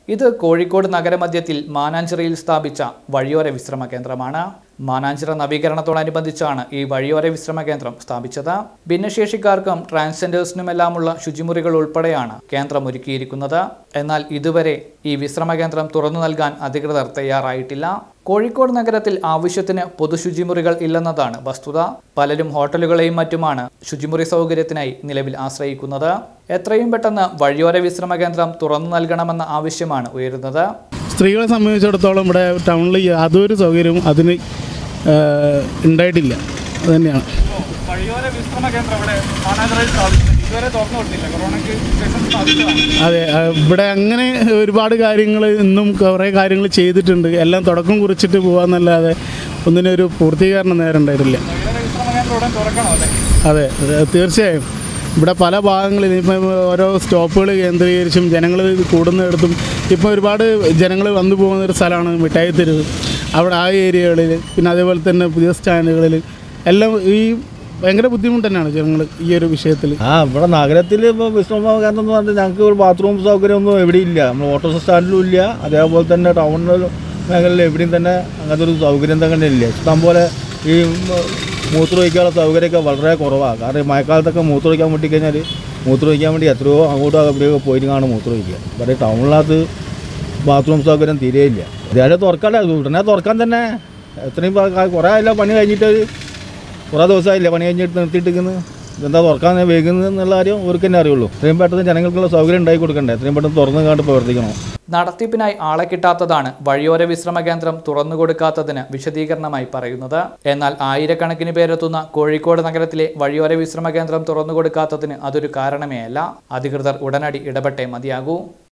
ഇത് കോഴിക്കോട് നഗരമധ്യത്തിൽ മാനാഞ്ചിറയിൽ സ്ഥാപിച്ച വഴിയോര വിശ്രമ കേന്ദ്രമാണ് മാനാഞ്ചിറ നവീകരണത്തോടനുബന്ധിച്ചാണ് ഈ വഴിയോര വിശ്രമ കേന്ദ്രം സ്ഥാപിച്ചത് ഭിന്നശേഷിക്കാർക്കും ട്രാൻസ്ജെൻഡേഴ്സിനുമെല്ലാമുള്ള ശുചിമുറികൾ ഉൾപ്പെടെയാണ് കേന്ദ്രം ഒരുക്കിയിരിക്കുന്നത് എന്നാൽ ഇതുവരെ ഈ വിശ്രമ കേന്ദ്രം തുറന്നു നൽകാൻ അധികൃതർ തയ്യാറായിട്ടില്ല കോഴിക്കോട് നഗരത്തിൽ ആവശ്യത്തിന് പൊതുശുചിമുറികൾ ഇല്ലെന്നതാണ് വസ്തുത പലരും ഹോട്ടലുകളെയും മറ്റുമാണ് ശുചിമുറി സൗകര്യത്തിനായി നിലവിൽ ആശ്രയിക്കുന്നത് എത്രയും പെട്ടെന്ന് വഴിയോര വിശ്രമ കേന്ദ്രം തുറന്നു നൽകണമെന്ന ആവശ്യമാണ് ഉയരുന്നത് സ്ത്രീകളെ സംബന്ധിച്ചിടത്തോളം ഇവിടെ ടൗണിൽ യാതൊരു സൗകര്യവും അതിന് ആ, ഉണ്ടായിട്ടില്ല അത് തന്നെയാണ് വഴിയോര വിശ്രമ കേന്ദ്രം ഇവിടെ മാനാഞ്ചിറയിൽ സ്ഥാപിച്ചിട്ടുണ്ട് ഇതുവരെ തുറന്നു കൊടുത്തില്ല കൊറോണയ്ക്ക് ശേഷം സ്ഥാപിച്ചതാണ് അതെ ആ, ഇവിടെ അങ്ങനെ ഒരുപാട് കാര്യങ്ങൾ ഇന്നും കുറേ കാര്യങ്ങൾ ചെയ്തിട്ടുണ്ട് എല്ലാം തുടക്കം കുറിച്ചിട്ട് പോകാമെന്നല്ലാതെ ഒന്നിനൊരു പൂർത്തീകരണം നേരം ഉണ്ടായിട്ടില്ല വഴിയോര വിശ്രമ കേന്ദ്രം ഉടൻ തുറക്കണോ അല്ലേ അതെ അതെ, തീർച്ചയായും ഇവിടെ പല ഭാഗങ്ങളിൽ ഇപ്പം ഓരോ സ്റ്റോപ്പുകൾ കേന്ദ്രീകരിച്ചും ജനങ്ങൾ കൂടുന്നിടത്തും ഇപ്പോൾ ഒരുപാട് ജനങ്ങൾ വന്നു പോകുന്ന ഒരു സ്ഥലമാണ് മിഠായി തെരുവ് അവിടെ ആ ഏരിയകളിൽ പിന്നെ അതേപോലെ തന്നെ പുതിയ സ്റ്റാൻഡുകളിൽ എല്ലാം ഈ ഭയങ്കര ബുദ്ധിമുട്ട് തന്നെയാണ് ജനങ്ങൾ ഈ ഒരു വിഷയത്തിൽ ആ ഇവിടെ നഗരത്തിൽ ഇപ്പോൾ വിശ്രമ കേന്ദ്രം എന്ന് പറഞ്ഞാൽ ഞങ്ങൾക്ക് ഒരു ബാത്റൂം സൗകര്യമൊന്നും എവിടെയില്ല നമ്മൾ ഓട്ടോ സ്റ്റാൻഡിലും ഇല്ല അതേപോലെ തന്നെ ടൗണിൽ മേഖലയിൽ എവിടെയും തന്നെ അങ്ങനത്തെ ഒരു സൗകര്യം തന്നെ ഇല്ല ഇഷ്ടംപോലെ ഈ മൂത്രമൊഴിക്കാനുള്ള സൗകര്യമൊക്കെ വളരെ കുറവാണ് കാരണം ഈ മഴക്കാലത്തൊക്കെ മൂത്രമൊഴിക്കാൻ വേണ്ടി കഴിഞ്ഞാൽ മൂത്രമൊഴിക്കാൻ വേണ്ടി എത്രയോ അങ്ങോട്ടും അവിടെയൊക്കെ പോയിട്ട് കാണും മൂത്രമൊഴിക്കുക ഇവിടെ ടൗണിനകത്ത് ബാത്റൂം സൗകര്യം തീരെയില്ല ഇതേ തുറക്കണ്ട ഉടനെ തുറക്കാൻ തന്നെ എത്രയും പ- കുറേ ആയില്ല പണി കഴിഞ്ഞിട്ട് കുറേ ദിവസമായില്ല പണി കഴിഞ്ഞിട്ട് നിർത്തിയിട്ടിരിക്കുന്നത് ഇതെന്താ തുറക്കാൻ വൈകുന്നത് എന്നുള്ള കാര്യം അവർക്ക് തന്നെ അറിയുള്ളൂ എത്രയും പെട്ടെന്ന് ജനങ്ങൾക്കുള്ള സൗകര്യം ഉണ്ടാക്കി കൊടുക്കണ്ടേ എത്രയും പെട്ടെന്ന് തുറന്നു കണ്ട് പ്രവർത്തിക്കണം നടത്തിപ്പിനായി ആളെ കിട്ടാത്തതാണ് വഴിയോര വിശ്രമ കേന്ദ്രം തുറന്നു കൊടുക്കാത്തതിന് വിശദീകരണമായി പറയുന്നത് എന്നാൽ ആയിരക്കണക്കിന് പേരെത്തുന്ന കോഴിക്കോട് നഗരത്തിലെ വഴിയോര വിശ്രമ കേന്ദ്രം തുറന്നു കൊടുക്കാത്തതിന് അതൊരു കാരണമേ അല്ല അധികൃതർ ഉടനടി ഇടപെട്ടേ മതിയാകൂ